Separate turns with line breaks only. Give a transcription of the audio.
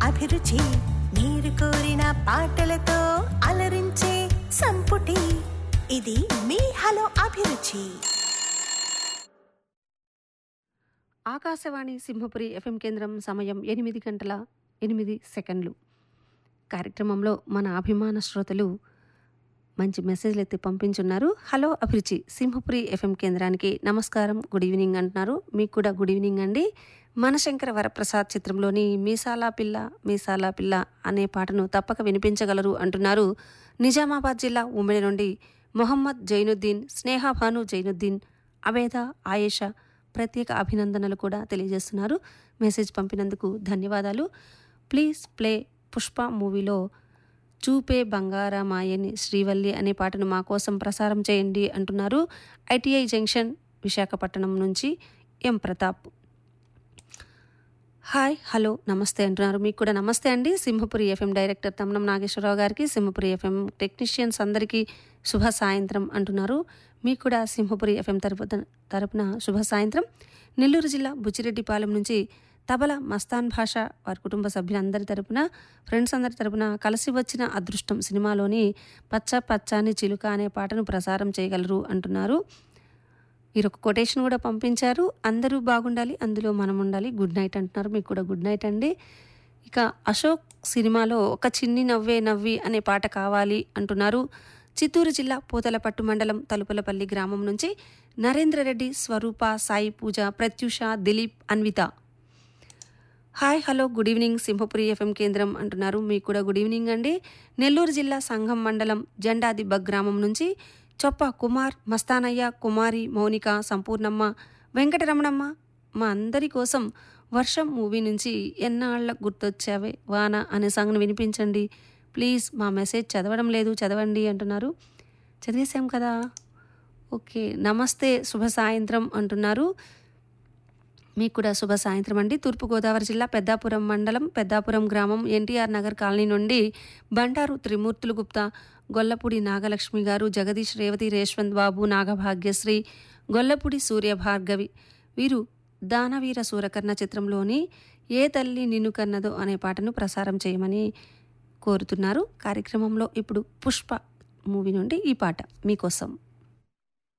అభిరుచి మీరు కోరిన పాటలతో అలరించే సంపుటి ఇది మీ హలో అభిరుచి
ఆకాశవాణి సింహపురి ఎఫ్ఎం కేంద్రం సమయం ఎనిమిది గంటల ఎనిమిది సెకండ్లు కార్యక్రమంలో మన అభిమాన శ్రోతలు మంచి మెసేజ్లు ఎత్తి పంపించున్నారు హలో అభిరుచి సింహపురి ఎఫ్ఎం కేంద్రానికి నమస్కారం గుడ్ ఈవినింగ్ అంటున్నారు మీకు కూడా గుడ్ ఈవినింగ్ అండి మనశంకర వరప్రసాద్ చిత్రంలోని మీసాలా పిల్ల మీసాలా పిల్ల అనే పాటను తప్పక వినిపించగలరు అంటున్నారు నిజామాబాద్ జిల్లా ఉమ్మడి నుండి మొహమ్మద్ జైనుద్దీన్ స్నేహాభాను జైనుద్దీన్ అవేద ఆయేషా ప్రత్యేక అభినందనలు కూడా తెలియజేస్తున్నారు మెసేజ్ పంపినందుకు ధన్యవాదాలు ప్లీజ్ ప్లే పుష్ప మూవీలో చూపే బంగారమాయని శ్రీవల్లి అనే పాటను మా కోసం ప్రసారం చేయండి అంటున్నారు ఐటీఐ జంక్షన్ విశాఖపట్నం నుంచి ఎం ప్రతాప్ హాయ్ హలో నమస్తే అంటున్నారు మీకు కూడా నమస్తే అండి సింహపురి ఎఫ్ఎం డైరెక్టర్ తమ్మనం నాగేశ్వరరావు గారికి సింహపురి ఎఫ్ఎం టెక్నీషియన్స్ అందరికీ శుభ సాయంత్రం అంటున్నారు మీకు కూడా సింహపురి ఎఫ్ఎం తరపున తరపున శుభ సాయంత్రం నెల్లూరు జిల్లా బుచ్చిరెడ్డిపాలెం నుంచి తబల మస్తాన్ భాష వారి కుటుంబ సభ్యులందరి తరపున ఫ్రెండ్స్ అందరి తరపున కలిసి వచ్చిన అదృష్టం సినిమాలోని పచ్చ పచ్చాని చిలుక అనే పాటను ప్రసారం చేయగలరు అంటున్నారు మీరు ఒక కొటేషన్ కూడా పంపించారు అందరూ బాగుండాలి అందులో మనం ఉండాలి గుడ్ నైట్ అంటున్నారు మీకు కూడా గుడ్ నైట్ అండి ఇక అశోక్ సినిమాలో ఒక చిన్ని నవ్వే నవ్వి అనే పాట కావాలి అంటున్నారు చిత్తూరు జిల్లా పూతలపట్టు మండలం తలుపులపల్లి గ్రామం నుంచి Narendrareddy Swaroopa Sai Pooja Pratyusha Dilip Anvitha hi hello good evening Simhapuri FM కేంద్రం అంటున్నారు మీకు కూడా గుడ్ ఈవినింగ్ అండి నెల్లూరు జిల్లా సంఘం మండలం జెండాదిబ్బ గ్రామం నుంచి చొప్ప కుమార్ మస్తానయ్య కుమారి మౌనిక సంపూర్ణమ్మ వెంకటరమణమ్మ మా అందరి కోసం వర్షం మూవీ నుంచి ఎన్నాళ్ళ గుర్తొచ్చావే వాన అనే సాంగ్ను వినిపించండి ప్లీజ్ మా మెసేజ్ చదవడం లేదు చదవండి అంటున్నారు చదివేశాం కదా ఓకే నమస్తే శుభ సాయంత్రం అంటున్నారు మీకు కూడా శుభ సాయంత్రం అండి తూర్పుగోదావరి జిల్లా పెద్దాపురం మండలం పెద్దాపురం గ్రామం ఎన్టీఆర్ నగర్ కాలనీ నుండి బండారు త్రిమూర్తులు గుప్తా గొల్లపూడి నాగలక్ష్మి గారు జగదీష్ రేవతి రేష్వంత్ బాబు నాగభాగ్యశ్రీ గొల్లపూడి సూర్య భార్గవి వీరు దానవీర సూరకర్ణ చిత్రంలోని ఏ తల్లి నిన్ను కన్నదో అనే పాటను ప్రసారం చేయమని కోరుతున్నారు కార్యక్రమంలో ఇప్పుడు పుష్ప మూవీ నుండి ఈ పాట మీకోసం